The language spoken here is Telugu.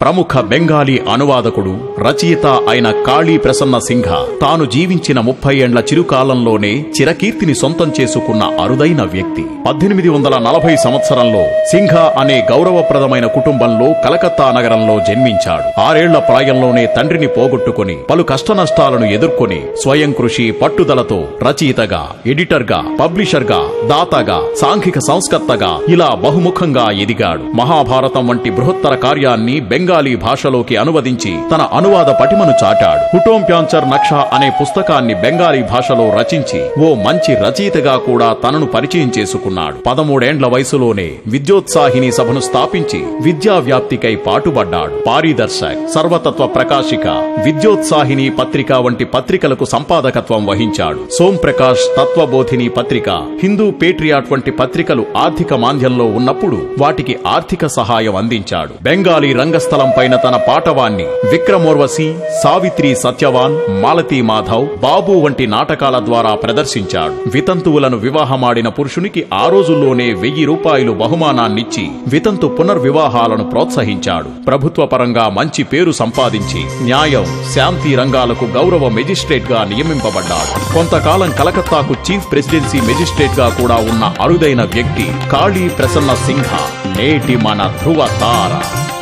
ప్రముఖ బెంగాలీ అనువాదకుడు రచయిత అయిన కాళీ ప్రసన్న సింఘ తాను జీవించిన ముప్పై ఏండ్ల చిరుకాలంలోనే చిరకీర్తిని సొంతం చేసుకున్న అరుదైన వ్యక్తి పద్దెనిమిది వందల నలభై సంవత్సరంలో సింఘ అనే గౌరవప్రదమైన కుటుంబంలో కలకత్తా నగరంలో జన్మించాడు ఆరేళ్ల ప్రాయంలోనే తండ్రిని పోగొట్టుకుని పలు కష్టనష్టాలను ఎదుర్కొని స్వయం కృషి పట్టుదలతో రచయితగా ఎడిటర్గా పబ్లిషర్గా దాతగా సాంఘిక సంస్కర్తగా ఇలా బహుముఖంగా ఎదిగాడు మహాభారతం వంటి బృహత్తర కార్యాన్ని బెంగాలీ భాషలోకి అనువదించి తన అనువాద పటిమను చాటాడు హుటోంప్యాంచర్ నక్ష అనే పుస్తకాన్ని బెంగాలీ భాషలో రచించి ఓ మంచి రచయితగా కూడా తనను పరిచయం చేసుకున్నాడు పదమూడేండ్ల వయసులోనే విద్యోత్సాహిని సభను స్థాపించి విద్యా వ్యాప్తికై పాటుపడ్డాడు పారిదర్శక్ సర్వతత్వ ప్రకాశిక విద్యోత్సాహిని పత్రిక వంటి పత్రికలకు సంపాదకత్వం వహించాడు సోం ప్రకాష్ తత్వబోధిని పత్రిక హిందూ పేట్రియాట్ వంటి పత్రికలు ఆర్థిక మాంద్యంలో ఉన్నప్పుడు వాటికి ఆర్థిక సహాయం అందించాడు బెంగాలీ రంగస్థలం పైన తన పాటవాన్ని విక్రమోర్వశి సావిత్రి సత్యవాన్ మాలతీ మాధవ్ బాబు వంటి నాటకాల ద్వారా ప్రదర్శించాడు వితంతువులను వివాహమాడిన పురుషునికి ఆ రోజుల్లోనే వెయ్యి రూపాయలు బహుమానాన్నిచ్చి వితంతు పునర్వివాహాలను ప్రోత్సహించాడు ప్రభుత్వ పరంగా మంచి పేరు సంపాదించి న్యాయం శాంతి రంగాలకు గౌరవ మెజిస్ట్రేట్ గా నియమింపబడ్డాడు కొంతకాలం కలకత్తాకు చీఫ్ ప్రెసిడెన్సీ మెజిస్ట్రేట్ గా కూడా ఉన్న అరుదైన వ్యక్తి కాళీ ప్రసన్న సింహ నేటి మన ధృవ తార